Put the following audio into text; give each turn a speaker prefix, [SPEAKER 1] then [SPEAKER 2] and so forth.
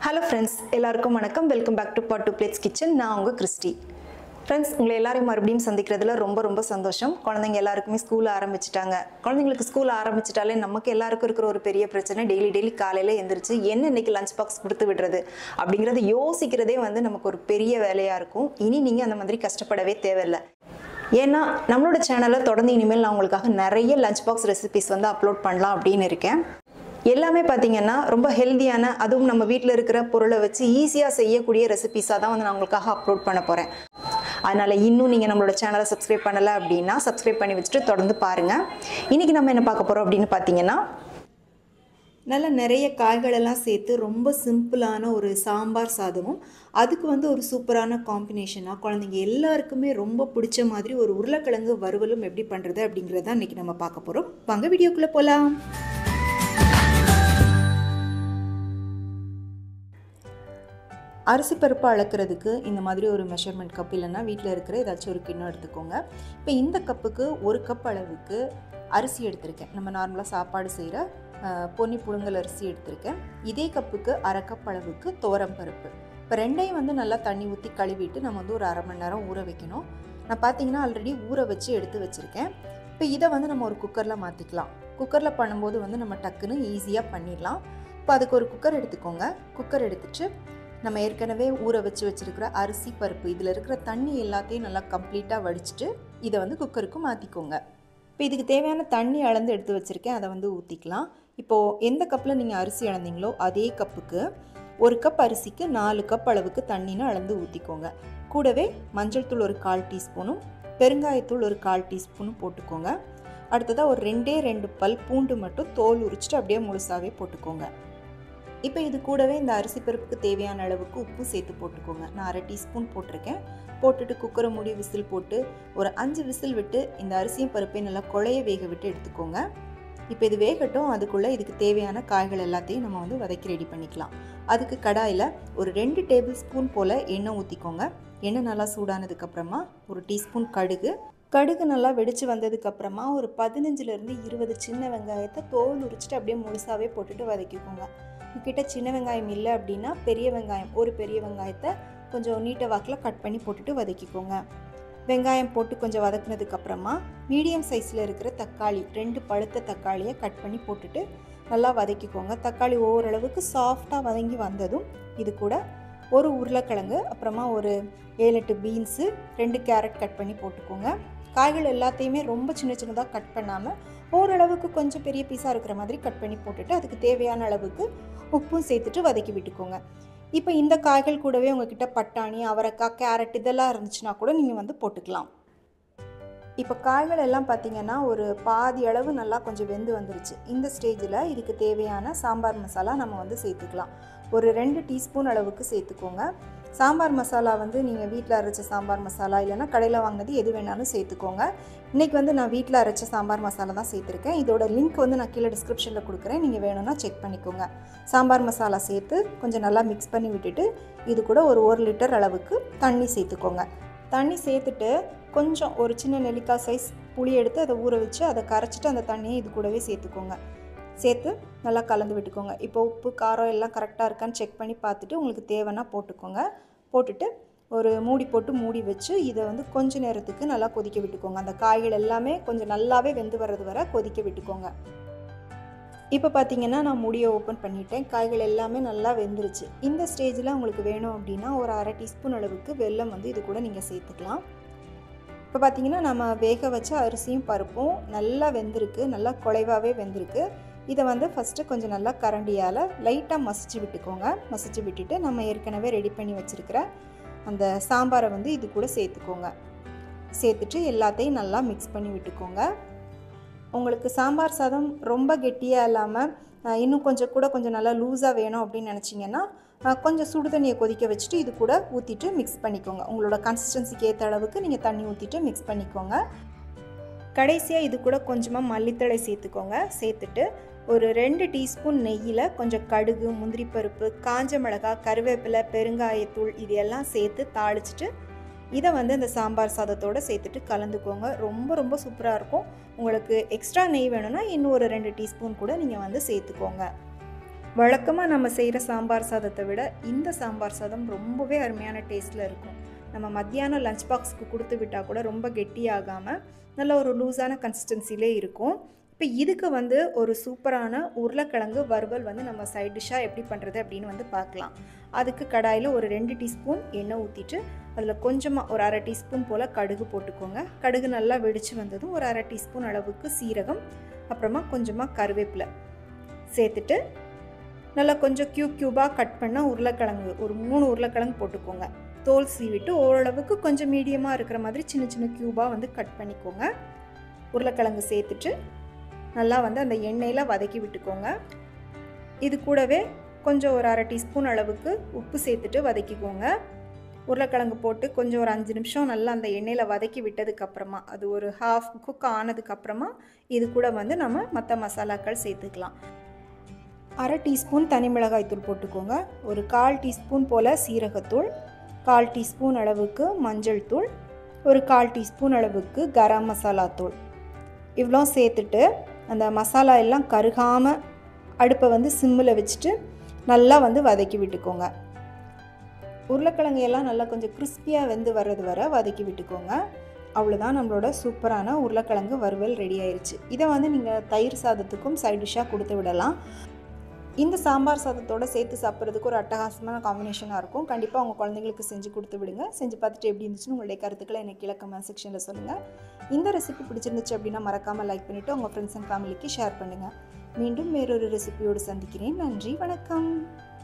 [SPEAKER 1] hello friends எல்லாருக்கும் வணக்கம் welcome back to Pot to Plates Kitchen நான் உங்கள் கிறிஸ்டி ஃப்ரெண்ட்ஸ் உங்களை எல்லாரையும் மறுபடியும் சந்திக்கிறதுல ரொம்ப ரொம்ப சந்தோஷம் குழந்தைங்க எல்லாருக்குமே ஸ்கூல் ஆரம்பிச்சிட்டாங்க குழந்தைங்களுக்கு ஸ்கூல் ஆரம்பிச்சிட்டாலே நமக்கு எல்லாருக்கும் இருக்கிற ஒரு பெரிய பிரச்சனை டெய்லி டெய்லி காலையில் எந்திரிச்சு என்ன இன்னைக்கு லஞ்ச் பாக்ஸ் கொடுத்து விடுறது அப்படிங்கிறத யோசிக்கிறதே வந்து நமக்கு ஒரு பெரிய வேலையாக இருக்கும் இனி நீங்கள் அந்த மாதிரி கஷ்டப்படவே தேவையில்லை ஏன்னா நம்மளோட சேனலில் தொடர்ந்து இனிமேல் நான் உங்களுக்காக நிறைய லஞ்ச் பாக்ஸ் ரெசிபிஸ் வந்து அப்லோட் பண்ணலாம் அப்படின்னு இருக்கேன் எல்லாமே பார்த்தீங்கன்னா ரொம்ப ஹெல்தியான அதுவும் நம்ம வீட்டில் இருக்கிற பொருளை வச்சு ஈஸியாக செய்யக்கூடிய ரெசிபிஸாக தான் வந்து நான் உங்களுக்காக அப்லோட் பண்ண போகிறேன் அதனால் இன்னும் நீங்கள் நம்மளோட சேனலை சப்ஸ்கிரைப் பண்ணலை அப்படின்னா சப்ஸ்கிரைப் பண்ணி வச்சுட்டு தொடர்ந்து பாருங்கள் இன்றைக்கி நம்ம என்ன பார்க்க போகிறோம் அப்படின்னு பார்த்தீங்கன்னா நல்ல நிறைய காய்களெல்லாம் சேர்த்து ரொம்ப சிம்பிளான ஒரு சாம்பார் சாதமும் அதுக்கு வந்து ஒரு சூப்பரான காம்பினேஷனாக குழந்தைங்க எல்லாருக்குமே ரொம்ப பிடிச்ச மாதிரி ஒரு உருளைக்கிழங்கு வறுவலும் எப்படி பண்ணுறது அப்படிங்கிறத இன்றைக்கி நம்ம பார்க்க போகிறோம் வாங்க வீடியோக்குள்ளே போகலாம் அரிசி பருப்பு அளக்கிறதுக்கு இந்த மாதிரி ஒரு மெஷர்மெண்ட் கப் இல்லைன்னா வீட்டில் இருக்கிற ஏதாச்சும் ஒரு கிண்ணம் எடுத்துக்கோங்க இப்போ இந்த கப்புக்கு ஒரு கப் அளவுக்கு அரிசி எடுத்திருக்கேன் நம்ம நார்மலாக சாப்பாடு செய்கிற பொன்னி புழுங்கல் அரிசி எடுத்திருக்கேன் இதே கப்புக்கு அரை கப் அளவுக்கு தோரம் பருப்பு இப்போ ரெண்டையும் வந்து நல்லா தண்ணி ஊற்றி கழுவிட்டு நம்ம வந்து ஒரு அரை மணி நேரம் ஊற வைக்கணும் நான் பார்த்தீங்கன்னா ஆல்ரெடி ஊற வச்சு எடுத்து வச்சுருக்கேன் இப்போ இதை வந்து நம்ம ஒரு குக்கரில் மாற்றிக்கலாம் குக்கரில் பண்ணும்போது வந்து நம்ம டக்குன்னு ஈஸியாக பண்ணிடலாம் இப்போ அதுக்கு ஒரு குக்கர் எடுத்துக்கோங்க குக்கர் எடுத்துட்டு நம்ம ஏற்கனவே ஊற வச்சு வச்சுருக்கிற அரிசி பருப்பு இதில் இருக்கிற தண்ணி எல்லாத்தையும் நல்லா கம்ப்ளீட்டாக வடிச்சிட்டு இதை வந்து குக்கருக்கு மாற்றிக்கோங்க இப்போ இதுக்கு தேவையான தண்ணி அளந்து எடுத்து வச்சுருக்கேன் அதை வந்து ஊற்றிக்கலாம் இப்போது எந்த கப்பில் நீங்கள் அரிசி அளந்தீங்களோ அதே கப்புக்கு ஒரு கப் அரிசிக்கு நாலு கப் அளவுக்கு தண்ணின்னு அளந்து ஊற்றிக்கோங்க கூடவே மஞ்சள் தூள் ஒரு கால் டீஸ்பூனும் பெருங்காயத்தூள் ஒரு கால் டீஸ்பூனும் போட்டுக்கோங்க அடுத்ததாக ஒரு ரெண்டே ரெண்டு பல் பூண்டு மட்டும் தோல் உரிச்சிட்டு அப்படியே முழுசாகவே போட்டுக்கோங்க இப்போ இது கூடவே இந்த அரிசி பருப்புக்கு தேவையான அளவுக்கு உப்பு சேர்த்து போட்டுக்கோங்க நான் அரை டீஸ்பூன் போட்டிருக்கேன் போட்டுட்டு குக்கரை மூடி விசில் போட்டு ஒரு அஞ்சு விசில் விட்டு இந்த அரிசியும் பருப்பையும் நல்லா குழைய வேக விட்டு எடுத்துக்கோங்க இப்போ இது வேகட்டும் அதுக்குள்ளே இதுக்கு தேவையான காய்கள் எல்லாத்தையும் நம்ம வந்து வதக்கி ரெடி பண்ணிக்கலாம் அதுக்கு கடாயில் ஒரு ரெண்டு டேபிள் ஸ்பூன் போல் எண்ணெய் ஊற்றிக்கோங்க எண்ணெய் நல்லா சூடானதுக்கப்புறமா ஒரு டீஸ்பூன் கடுகு கடுகு நல்லா வெடித்து வந்ததுக்கப்புறமா ஒரு பதினஞ்சுலேருந்து இருபது சின்ன வெங்காயத்தை தோல் உரிச்சிட்டு அப்படியே முழுசாகவே போட்டுட்டு வதக்கிக்கோங்க உங்ககிட்ட சின்ன வெங்காயம் இல்லை அப்படின்னா பெரிய வெங்காயம் ஒரு பெரிய வெங்காயத்தை கொஞ்சம் நீட்ட வாக்கில் கட் பண்ணி போட்டுட்டு வதக்கிக்கோங்க வெங்காயம் போட்டு கொஞ்சம் வதக்குனதுக்கப்புறமா மீடியம் சைஸில் இருக்கிற தக்காளி ரெண்டு பழுத்த தக்காளியை கட் பண்ணி போட்டுட்டு நல்லா வதக்கிக்கோங்க தக்காளி ஓரளவுக்கு சாஃப்டாக வதங்கி வந்ததும் இது கூட ஒரு உருளைக்கிழங்கு அப்புறமா ஒரு ஏழு எட்டு பீன்ஸு ரெண்டு கேரட் கட் பண்ணி போட்டுக்கோங்க காய்கள் எல்லாத்தையுமே ரொம்ப சின்ன சின்னதாக கட் பண்ணாமல் ஓரளவுக்கு கொஞ்சம் பெரிய பீஸாக இருக்கிற மாதிரி கட் பண்ணி போட்டுட்டு அதுக்கு தேவையான அளவுக்கு உப்பும் சேர்த்துட்டு வதக்கி விட்டுக்கோங்க இப்போ இந்த காய்கள் கூடவே உங்ககிட்ட பட்டாணி அவரைக்காய் கேரட் இதெல்லாம் இருந்துச்சுன்னா கூட நீங்கள் வந்து போட்டுக்கலாம் இப்போ காய்கள் எல்லாம் பார்த்திங்கன்னா ஒரு பாதி அளவு நல்லா கொஞ்சம் வெந்து வந்துருச்சு இந்த ஸ்டேஜில் இதுக்கு தேவையான சாம்பார் மசாலா நம்ம வந்து சேர்த்துக்கலாம் ஒரு ரெண்டு டீஸ்பூன் அளவுக்கு சேர்த்துக்கோங்க சாம்பார் மசாலா வந்து நீங்கள் வீட்டில் அரைச்ச சாம்பார் மசாலா இல்லைனா கடையில் வாங்கினது எது வேணாலும் சேர்த்துக்கோங்க இன்றைக்கி வந்து நான் வீட்டில் அரைச்ச சாம்பார் மசாலா தான் சேர்த்துருக்கேன் இதோட லிங்க் வந்து நான் கீழே டிஸ்கிரிப்ஷனில் கொடுக்குறேன் நீங்கள் வேணும்னா செக் பண்ணிக்கோங்க சாம்பார் மசாலா சேர்த்து கொஞ்சம் நல்லா மிக்ஸ் பண்ணி விட்டுட்டு இது கூட ஒரு ஒரு லிட்டர் அளவுக்கு தண்ணி சேர்த்துக்கோங்க தண்ணி சேர்த்துட்டு கொஞ்சம் ஒரு சின்ன நெல்லிக்காய் சைஸ் புளி எடுத்து அதை ஊற வச்சு அதை கரைச்சிட்டு அந்த தண்ணியை இது கூடவே சேர்த்துக்கோங்க சேர்த்து நல்லா கலந்து விட்டுக்கோங்க இப்போ உப்பு காரம் எல்லாம் கரெக்டாக இருக்கான்னு செக் பண்ணி பார்த்துட்டு உங்களுக்கு தேவைன்னா போட்டுக்கோங்க போட்டுட்டு ஒரு மூடி போட்டு மூடி வச்சு இதை வந்து கொஞ்ச நேரத்துக்கு நல்லா கொதிக்க விட்டுக்கோங்க அந்த காய்கள் எல்லாமே கொஞ்சம் நல்லாவே வெந்து வர்றது வரை கொதிக்க விட்டுக்கோங்க இப்போ பார்த்தீங்கன்னா நான் முடியை ஓப்பன் பண்ணிட்டேன் காய்கள் எல்லாமே நல்லா வெந்துருச்சு இந்த ஸ்டேஜில் உங்களுக்கு வேணும் அப்படின்னா ஒரு அரை டீஸ்பூன் அளவுக்கு வெல்லம் வந்து இது கூட நீங்கள் சேர்த்துக்கலாம் இப்போ பார்த்தீங்கன்னா நம்ம வேக வச்ச அரிசியும் பருப்பும் நல்லா வெந்திருக்கு நல்லா குலைவாகவே வெந்திருக்கு இதை வந்து ஃபஸ்ட்டு கொஞ்சம் நல்லா கரண்டியால் லைட்டாக மசிச்சு விட்டுக்கோங்க மசிச்சு விட்டுட்டு நம்ம ஏற்கனவே ரெடி பண்ணி வச்சுருக்கிற அந்த சாம்பாரை வந்து இது கூட சேர்த்துக்கோங்க சேர்த்துட்டு எல்லாத்தையும் நல்லா மிக்ஸ் பண்ணி விட்டுக்கோங்க உங்களுக்கு சாம்பார் சாதம் ரொம்ப கெட்டியாக இல்லாமல் இன்னும் கொஞ்சம் கூட கொஞ்சம் நல்லா லூஸாக வேணும் அப்படின்னு நினச்சிங்கன்னா கொஞ்சம் சுடு தண்ணியை கொதிக்க வச்சுட்டு இது கூட ஊற்றிட்டு மிக்ஸ் பண்ணிக்கோங்க உங்களோட கன்சிஸ்டன்சிக்கு ஏற்ற அளவுக்கு நீங்கள் தண்ணி ஊற்றிட்டு மிக்ஸ் பண்ணிக்கோங்க கடைசியாக இது கூட கொஞ்சமாக மல்லித்தழை சேர்த்துக்கோங்க சேர்த்துட்டு ஒரு ரெண்டு டீஸ்பூன் நெய்யில் கொஞ்சம் கடுகு முந்திரி பருப்பு காஞ்ச மிளகாய் கருவேப்பிலை பெருங்காயத்தூள் இது எல்லாம் சேர்த்து தாளிச்சிட்டு இதை வந்து இந்த சாம்பார் சாதத்தோடு சேர்த்துட்டு கலந்துக்கோங்க ரொம்ப ரொம்ப சூப்பராக இருக்கும் உங்களுக்கு எக்ஸ்ட்ரா நெய் வேணும்னா இன்னும் ஒரு ரெண்டு டீஸ்பூன் கூட நீங்கள் வந்து சேர்த்துக்கோங்க வழக்கமாக நம்ம செய்கிற சாம்பார் சாதத்தை விட இந்த சாம்பார் சாதம் ரொம்பவே அருமையான டேஸ்ட்டில் இருக்கும் நம்ம மத்தியானம் லஞ்ச் பாக்ஸ்க்கு கொடுத்து விட்டால் கூட ரொம்ப கெட்டியாகாமல் நல்ல ஒரு லூஸான கன்சிஸ்டன்சிலே இருக்கும் இப்போ இதுக்கு வந்து ஒரு சூப்பரான உருளைக்கிழங்கு வறுவல் வந்து நம்ம சைட் டிஷ்ஷாக எப்படி பண்ணுறது அப்படின்னு வந்து பார்க்கலாம் அதுக்கு கடாயில் ஒரு ரெண்டு டீஸ்பூன் எண்ணெய் ஊற்றிட்டு அதில் கொஞ்சமாக ஒரு அரை டீஸ்பூன் போல் கடுகு போட்டுக்கோங்க கடுகு நல்லா வெடித்து வந்ததும் ஒரு அரை டீஸ்பூன் அளவுக்கு சீரகம் அப்புறமா கொஞ்சமாக கருவேப்பிலை சேர்த்துட்டு நல்லா கொஞ்சம் க்யூப் க்யூபாக கட் பண்ண உருளைக்கிழங்கு ஒரு மூணு உருளைக்கிழங்கு போட்டுக்கோங்க தோல் சீவிட்டு ஓரளவுக்கு கொஞ்சம் மீடியமாக இருக்கிற மாதிரி சின்ன சின்ன க்யூபாக வந்து கட் பண்ணிக்கோங்க உருளைக்கிழங்கு சேர்த்துட்டு நல்லா வந்து அந்த எண்ணெயில் வதக்கி விட்டுக்கோங்க இது கூடவே கொஞ்சம் ஒரு அரை டீஸ்பூன் அளவுக்கு உப்பு சேர்த்துட்டு வதக்கிக்கோங்க உருளைக்கிழங்கு போட்டு கொஞ்சம் ஒரு அஞ்சு நிமிஷம் நல்லா அந்த எண்ணெயில் வதக்கி விட்டதுக்கப்புறமா அது ஒரு ஹாஃப் குக் ஆனதுக்கப்புறமா இது கூட வந்து நம்ம மற்ற மசாலாக்கள் சேர்த்துக்கலாம் அரை டீஸ்பூன் தனி மிளகாய் தூள் போட்டுக்கோங்க ஒரு கால் டீஸ்பூன் போல் சீரகத்தூள் கால் டீஸ்பூன் அளவுக்கு மஞ்சள் தூள் ஒரு கால் டீஸ்பூன் அளவுக்கு கரம் மசாலா தூள் இவ்வளோ சேர்த்துட்டு அந்த மசாலா எல்லாம் கருகாமல் அடுப்பை வந்து சிம்மில் வச்சுட்டு நல்லா வந்து வதக்கி விட்டுக்கோங்க உருளைக்கிழங்கு எல்லாம் நல்லா கொஞ்சம் கிறிஸ்பியாக வெந்து வர்றது வர வதக்கி விட்டுக்கோங்க அவ்வளோதான் நம்மளோட சூப்பரான உருளைக்கிழங்கு வறுவல் ரெடி ஆயிடுச்சு இதை வந்து நீங்கள் தயிர் சாதத்துக்கும் சைட் டிஷ்ஷாக கொடுத்து விடலாம் இந்த சாம்பார் சாதத்தோடு சேர்த்து சாப்பிட்றதுக்கு ஒரு அட்டகாசமான காம்பினேஷனாக இருக்கும் கண்டிப்பாக உங்கள் குழந்தைங்களுக்கு செஞ்சு கொடுத்து விடுங்க செஞ்சு பார்த்துட்டு எப்படி இருந்துச்சுன்னு உங்களுடைய கருத்துக்களை எனக்கு கீழே கமெண்ட் செக்ஷனில் சொல்லுங்கள் இந்த ரெசிபி பிடிச்சிருந்துச்சு அப்படின்னா மறக்காமல் லைக் பண்ணிவிட்டு உங்கள் ஃப்ரெண்ட்ஸ் அண்ட் ஃபேமிலிக்கு ஷேர் பண்ணுங்கள் மீண்டும் வேறொரு ரெசிபியோடு சந்திக்கிறேன் நன்றி வணக்கம்